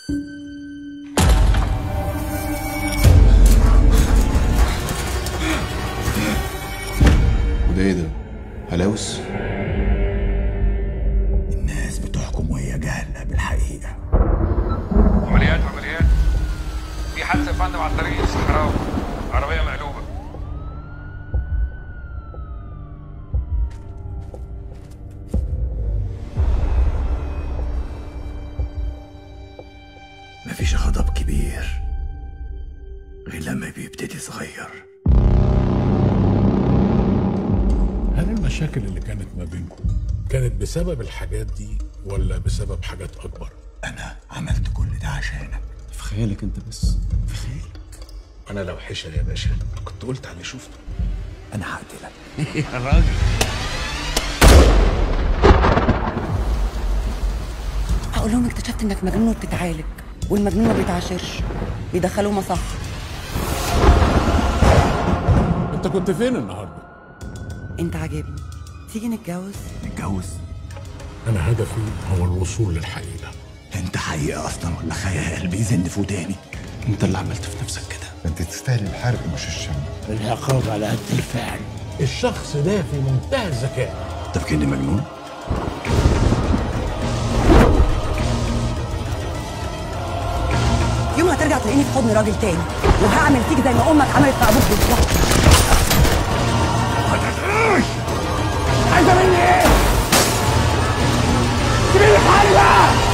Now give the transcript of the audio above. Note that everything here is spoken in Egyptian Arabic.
وده ايه ده؟ هلاوس؟ الناس بتحكم وهي جاهلة بالحقيقة عمليات عمليات في حادثه يا فندم على الطريق الصحراوي عربيه مقلوبه مفيش غضب كبير غير لما بيبتدي صغير هل المشاكل اللي كانت ما بينكم كانت بسبب الحاجات دي ولا بسبب حاجات أكبر؟ أنا عملت كل ده عشانك في خيالك انت بس في خيالك أنا لو حشر يا باشا كنت قلت عليه شفته أنا هقتلك هقول لهم اكتشفت انك مجنون وبتتعالج والمجنون ما بيتعاشرش بيدخلوه مصح أنت كنت فين النهاردة؟ انت عاجبني تيجي نتجوز نتجوز أنا هدفي هو الوصول للحقيقة أنت حقيقة أصلا ولا خيال بيزن في وداني انت اللي عملت في نفسك كده انت تستاهل الحرق مش الشم العقاب على قد الفعل الشخص ده في منتهى الذكاء طب كأني مجنون يوم هترجع تلاقيني في حضن راجل تاني وهعمل فيك زي ما امك عملت في ابوك بالظبط عايزة مني إيه؟ سيبيني في حالي بقى